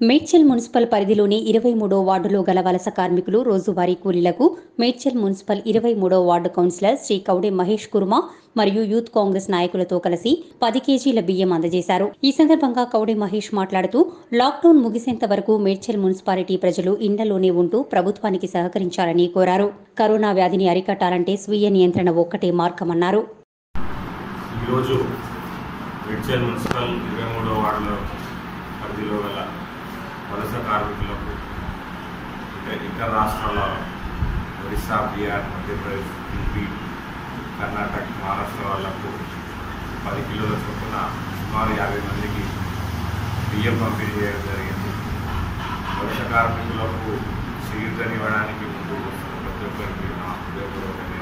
Medchal municipal పరిధిలోని ఇరవై మూడో వార్డులో గల వలస కార్మికులు రోజువారీ కూలీలకు మేడ్చల్ మున్సిపల్ ఇరవై మూడో వార్డు కౌన్సిలర్ శ్రీ కౌడే మహేష్ కుర్మ మరియు యూత్ కాంగ్రెస్ నాయకులతో కలిసి పది కేజీల బియ్యం అందజేశారు ఈ సందర్భంగా కౌడే మహేష్ మాట్లాడుతూ లాక్డౌన్ ముగిసేంత వరకు మేడ్చల్ మున్సిపాలిటీ ప్రజలు ఇండ్లలోనే ఉంటూ ప్రభుత్వానికి సహకరించాలని కోరారు కరోనా వ్యాధిని అరికట్టాలంటే స్వీయ నియంత్రణ ఒక్కటే మార్గమన్నారు ఈరోజు మిడ్చల్ మున్సిపల్ ఇరవై మూడో వార్డులో పరిధిలో గల వలస కార్మికులకు ఇంకా ఇతర రాష్ట్రాల ఒరిస్సా బీహార్ మధ్యప్రదేశ్ యూపీ కర్ణాటక మహారాష్ట్ర వాళ్లకు పది కిలోల చొప్పున సుమారు యాభై మందికి బియ్యం పంపిణీ చేయడం జరిగింది వలస కార్మికులకు చికిత్సనివ్వడానికి ముందు వస్తున్న ప్రతి ఒక్కరికి నా హృదయపూర్వక